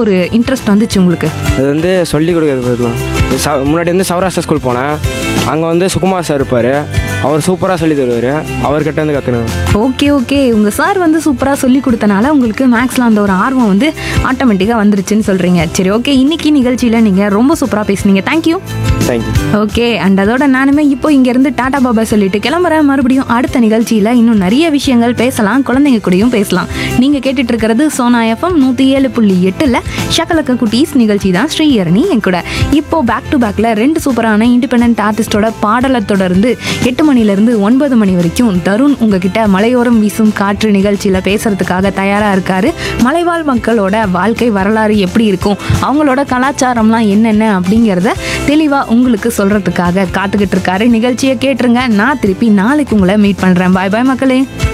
ஒரு இன்ட்ரெஸ்ட் வந்துச்சு உங்களுக்கு அது வந்து சொல்லி கொடுக்குறது பதிலாம் ச முன்னாடி வந்து சௌராஷ்டிரா ஸ்கூல் போனேன் அங்கே வந்து சுகுமார் சார் இருப்பார் அவர் சூப்பராக சொல்லி தருவார் அவர்கிட்ட வந்து கற்றுனேன் ஓகே ஓகே உங்கள் சார் வந்து சூப்பராக சொல்லி கொடுத்தனால உங்களுக்கு மேக்ஸில் அந்த ஒரு ஆர்வம் வந்து ஆட்டோமேட்டிக்காக வந்துருச்சுன்னு சொல்கிறீங்க சரி ஓகே இன்னைக்கு நிகழ்ச்சியில் நீங்கள் ரொம்ப சூப்பராக பேசுனீங்க தேங்க்யூ தேங்க்யூ ஓகே அண்ட் அதோட நானுமே இப்போ இங்கேருந்து டாடா பாபா சொல்லிட்டு கிளம்புறேன் மறுபடியும் அடுத்த நிகழ்ச்சியில் இன்னும் நிறைய விஷயங்கள் பேசலாம் குழந்தைங்க கூடயும் பேசலாம் நீங்கள் கேட்டுட்டு இருக்கிறது சோனா எஃப்எம் நூற்றி ஏழு புள்ளி எட்டில் ஷக்கலக்க குட்டீஸ் நிகழ்ச்சி தான் ஸ்ரீயரணி என் கூட இப்போ பேக் டு பேக்கில் ரெண்டு சூப்பரான இண்டிபெண்ட் ஆர்டிஸ்டோட பாடலை தொடர்ந்து எட்டு மணிலேருந்து ஒன்பது மணி வரைக்கும் தருண் உங்ககிட்ட மலையோரம் வீசும் காற்று நிகழ்ச்சியில் பேசுறதுக்காக தயாராக இருக்காரு மலைவாழ் மக்களோட வாழ்க்கை வரலாறு எப்படி இருக்கும் அவங்களோட கலாச்சாரம்லாம் என்னென்ன அப்படிங்கிறத தெளிவாக உங்களுக்கு சொல்கிறதுக்காக காத்துக்கிட்டு இருக்காரு நிகழ்ச்சியை கேட்டுருங்க நான் திருப்பி நாளைக்கு உங்களை மீட் பண்ணுறேன் பாய் பாய் மக்களே